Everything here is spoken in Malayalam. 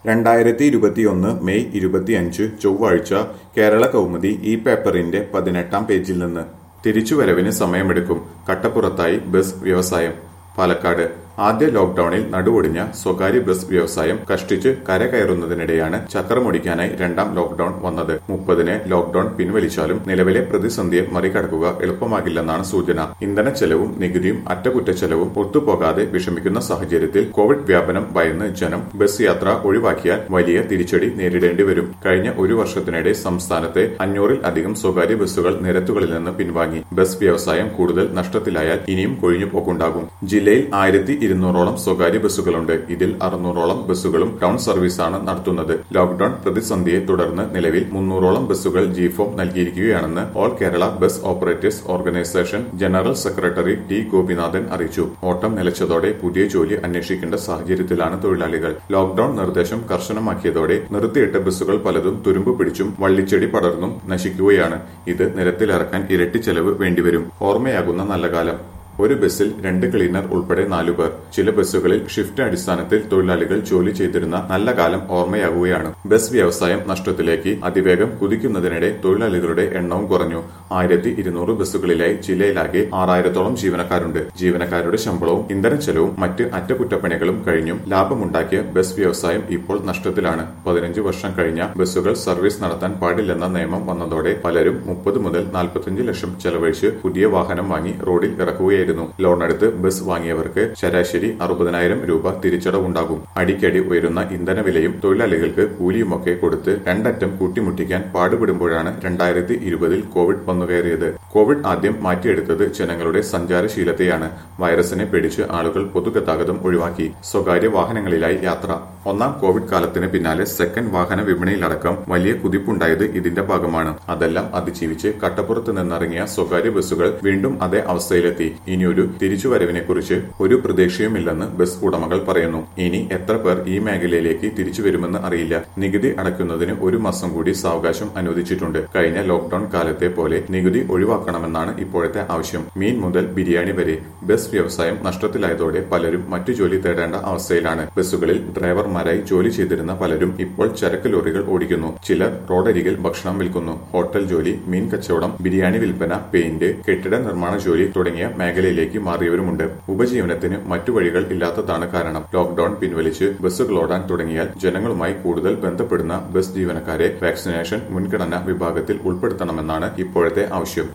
രണ്ടായിരത്തി ഇരുപത്തിയൊന്ന് മെയ് ഇരുപത്തിയഞ്ച് ചൊവ്വാഴ്ച കേരള കൗമുദി ഈ പേപ്പറിന്റെ പതിനെട്ടാം പേജിൽ നിന്ന് തിരിച്ചുവരവിന് സമയമെടുക്കും കട്ടപ്പുറത്തായി ബസ് വ്യവസായം പാലക്കാട് ആദ്യ ലോക്ഡൌണിൽ നടുവൊടിഞ്ഞ സ്വകാര്യ ബസ് വ്യവസായം കഷ്ടിച്ച് കരകയറുന്നതിനിടെയാണ് ചക്രമൊടിക്കാനായി രണ്ടാം ലോക്ഡൌൺ വന്നത് മുപ്പതിന് ലോക്ഡൌൺ പിൻവലിച്ചാലും നിലവിലെ പ്രതിസന്ധിയെ മറികടക്കുക എളുപ്പമാകില്ലെന്നാണ് സൂചന ഇന്ധന ചെലവും നികുതിയും അറ്റകുറ്റച്ചെലവും ഒത്തുപോകാതെ വിഷമിക്കുന്ന സാഹചര്യത്തിൽ കോവിഡ് വ്യാപനം ഭയന്ന് ജനം ബസ് യാത്ര ഒഴിവാക്കിയാൽ വലിയ തിരിച്ചടി നേരിടേണ്ടി വരും കഴിഞ്ഞ ഒരു വർഷത്തിനിടെ സംസ്ഥാനത്തെ അഞ്ഞൂറിൽ അധികം സ്വകാര്യ ബസ്സുകൾ നിരത്തുകളിൽ നിന്ന് പിൻവാങ്ങി ബസ് വ്യവസായം കൂടുതൽ നഷ്ടത്തിലായാൽ ഇനിയും കൊഴിഞ്ഞു പോക്കുണ്ടാകും ജില്ലയിൽ ആയിരത്തി ഇരുന്നൂറോളം സ്വകാര്യ ബസ്സുകളുണ്ട് ഇതിൽ അറുന്നൂറോളം ബസ്സുകളും ടൗൺ സർവീസാണ് നടത്തുന്നത് ലോക്ഡൌൺ പ്രതിസന്ധിയെ തുടർന്ന് നിലവിൽ മുന്നൂറോളം ബസ്സുകൾ ജിഫോം നൽകിയിരിക്കുകയാണെന്ന് all Kerala bus operators organisation general secretary T Gopinathan അറിയിച്ചു ഓട്ടം നിലച്ചതോടെ പുതിയ ജോലി അന്വേഷിക്കേണ്ട സാഹചര്യത്തിലാണ് തൊഴിലാളികൾ ലോക്ഡൌൺ നിർദ്ദേശം കർശനമാക്കിയതോടെ നിർത്തിയിട്ട ബസ്സുകൾ പലതും തുരുമ്പ് പിടിച്ചും വള്ളിച്ചെടി പടർന്നും നശിക്കുകയാണ് ഇത് നിരത്തിലിറക്കാൻ ഇരട്ടി ചെലവ് വേണ്ടിവരും ഓർമ്മയാകുന്ന നല്ല കാലം ഒരു ബസ്സിൽ രണ്ട് ക്ലീനർ ഉൾപ്പെടെ നാലുപേർ ചില ബസ്സുകളിൽ ഷിഫ്റ്റ് അടിസ്ഥാനത്തിൽ തൊഴിലാളികൾ ജോലി ചെയ്തിരുന്ന നല്ല കാലം ഓർമ്മയാകുകയാണ് ബസ് വ്യവസായം നഷ്ടത്തിലേക്ക് അതിവേഗം കുതിക്കുന്നതിനിടെ തൊഴിലാളികളുടെ എണ്ണവും കുറഞ്ഞു ആയിരത്തി ഇരുന്നൂറ് ബസ്സുകളിലായി ജില്ലയിലാകെ ആറായിരത്തോളം ജീവനക്കാരുണ്ട് ജീവനക്കാരുടെ ശമ്പളവും ഇന്ധന ചെലവും മറ്റ് അറ്റകുറ്റപ്പണികളും കഴിഞ്ഞും ലാഭമുണ്ടാക്കിയ ബസ് വ്യവസായം ഇപ്പോൾ നഷ്ടത്തിലാണ് പതിനഞ്ച് വർഷം കഴിഞ്ഞ ബസ്സുകൾ സർവീസ് നടത്താൻ പാടില്ലെന്ന നിയമം വന്നതോടെ പലരും മുപ്പത് മുതൽ നാൽപ്പത്തിയഞ്ച് ലക്ഷം ചെലവഴിച്ച് പുതിയ വാഹനം വാങ്ങി റോഡിൽ ഇറക്കുകയായിരുന്നു ലോൺ എടുത്ത് ബസ് വാങ്ങിയവർക്ക് ശരാശരി അറുപതിനായിരം രൂപ തിരിച്ചടവുണ്ടാകും അടിക്കടി ഉയരുന്ന ഇന്ധനവിലയും തൊഴിലാളികൾക്ക് കൂലിയുമൊക്കെ കൊടുത്ത് രണ്ടറ്റം കൂട്ടിമുട്ടിക്കാൻ പാടുപെടുമ്പോഴാണ് രണ്ടായിരത്തി ഇരുപതിൽ കോവിഡ് വന്നുകയറിയത് കോവിഡ് ആദ്യം മാറ്റിയെടുത്തത് ജനങ്ങളുടെ സഞ്ചാരശീലത്തെയാണ് വൈറസിനെ പേടിച്ച് ആളുകൾ പൊതുഗതാഗതം ഒഴിവാക്കി സ്വകാര്യ വാഹനങ്ങളിലായി യാത്ര ഒന്നാം കോവിഡ് കാലത്തിന് പിന്നാലെ സെക്കൻഡ് വാഹന വിപണിയിലടക്കം വലിയ കുതിപ്പുണ്ടായത് ഇതിന്റെ ഭാഗമാണ് അതെല്ലാം അതിജീവിച്ച് കട്ടപ്പുറത്ത് നിന്നിറങ്ങിയ സ്വകാര്യ ബസ്സുകൾ വീണ്ടും അതേ അവസ്ഥയിലെത്തി ഇനിയൊരു തിരിച്ചുവരവിനെക്കുറിച്ച് ഒരു പ്രതീക്ഷയുമില്ലെന്ന് ബസ് ഉടമകൾ പറയുന്നു ഇനി എത്ര പേർ ഈ മേഖലയിലേക്ക് തിരിച്ചു വരുമെന്ന് അറിയില്ല നികുതി അടയ്ക്കുന്നതിന് ഒരു മാസം കൂടി സാവകാശം അനുവദിച്ചിട്ടുണ്ട് കഴിഞ്ഞ ലോക്ഡൌൺ കാലത്തെ പോലെ നികുതി ഒഴിവാക്കണമെന്നാണ് ഇപ്പോഴത്തെ ആവശ്യം മീൻ മുതൽ ബിരിയാണി വരെ ബസ് വ്യവസായം നഷ്ടത്തിലായതോടെ പലരും മറ്റു ജോലി തേടേണ്ട അവസ്ഥയിലാണ് ബസ്സുകളിൽ ഡ്രൈവർമാരായി ജോലി ചെയ്തിരുന്ന പലരും ഇപ്പോൾ ചരക്ക് ലോറികൾ ഓടിക്കുന്നു ചിലർ റോഡരികിൽ ഭക്ഷണം വിൽക്കുന്നു ഹോട്ടൽ ജോലി മീൻ കച്ചവടം ബിരിയാണി വിൽപ്പന പെയിന്റ് കെട്ടിട നിർമ്മാണ ജോലി തുടങ്ങിയ മേഖലയിലേക്ക് മാറിയവരുമുണ്ട് ഉപജീവനത്തിന് മറ്റു വഴികൾ ഇല്ലാത്തതാണ് കാരണം ലോക്ഡൌൺ പിൻവലിച്ച് ബസ്സുകൾ ഓടാൻ തുടങ്ങിയാൽ ജനങ്ങളുമായി കൂടുതൽ ബന്ധപ്പെടുന്ന ബസ് ജീവനക്കാരെ വാക്സിനേഷൻ മുൻഗണനാ വിഭാഗത്തിൽ ഉൾപ്പെടുത്തണമെന്നാണ് ഇപ്പോഴത്തെ ആവശ്യം